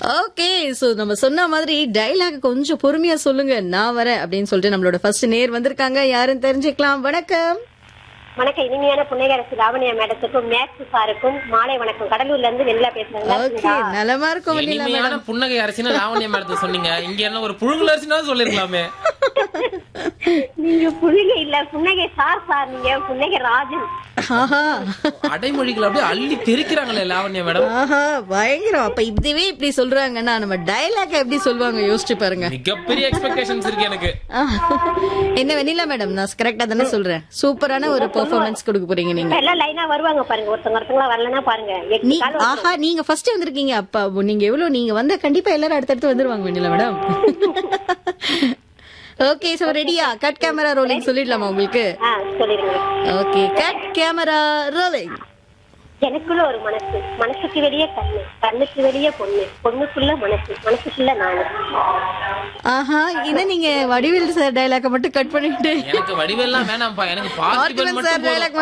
Okay so நம்ம சொன்ன மாதிரி டைலாக் கொஞ்சம் பொறுமையா சொல்லுங்க நான் வரேன் அப்படின்னு சொல்லிட்டு நம்மளோட ஃபர்ஸ்ட் நேர் வந்திருக்காங்க யாருன்னு தெரிஞ்சுக்கலாம் வணக்கம் வணக்கம் இனிமையான புன்னகரசு லாவண்யா மேடத்துக்கும் மேக்ஸ் சாருக்கும் மாலை வணக்கம் கடலூர்ல இருந்து வெளில பேசுறாங்க ஓகே நலமா இருக்கும் வெண்ணிலா இனிமையான மேடம் புன்னகை அரசினா லாவண்ய மேடத்தை சொன்னீங்க இங்க என்ன ஒரு புழுங்கல் அரிசினா சொல்லிருக்கலாமே நீங்க புன்னகை இல்ல புன்னகை சார் சார் நீங்க புன்னகை ராஜன் ஆஹா அடைமொழிகள் அப்படியே அள்ளி தெரிக்கிறாங்களே லாவண்யா மேடம் ஆஹா பயங்கரம் அப்ப இதுவே இப்படி சொல்றாங்கன்னா நம்ம டைலாக் எப்படி சொல்லுவாங்க யோசிச்சு பாருங்க மிகப்பெரிய எக்ஸ்பெக்டேஷன்ஸ் இருக்கு எனக்கு ஆ. என்ன வெண்ணிலா மேடம் நான் கரெக்டா தானே சொல்றேன் சூப்பரான ஒரு பெர்ஃபார்மன்ஸ் கொடுக்க போறீங்க நீங்க எல்லாம் லைனா வருவாங்க பாருங்க ஒருத்தவங்க ஒருத்தவங்களா வரலன்னா பாருங்க எட்டு நீ கால் ஆஹா நீங்க ஃபர்ஸ்ட் வந்திருக்கீங்க அப்பா நீங்க எவ்வளவு நீங்க வந்தா கண்டிப்பா எல்லாரும் அடுத்தடுத்து வந்துருவாங்க வெண்ணிலா மேடம் ஓகே சோ ரெடியா கட் கேமரா ரோலிங் சொல்லிடலாமா உங்களுக்கு ஆ சொல்லிருங்க ஓகே கட் கேமரா ரோலிங் எனக்குள்ள ஒரு மனசு மனசுக்கு வெளியே கண்ணு கண்ணுக்கு வெளியே பொண்ணு பொண்ணுக்குள்ள மனசு மனசுக்குள்ள நானு ஆஹா என்ன நீங்க வடிவேல் சார் டைலாக்க மட்டும் கட் பண்ணிட்டு எனக்கு வடிவெல்லாம் வேணாம்ப்பா எனக்கு பார்த்திபன் பார்த்திபன் சார் மட்டும் போதும் டைலாக்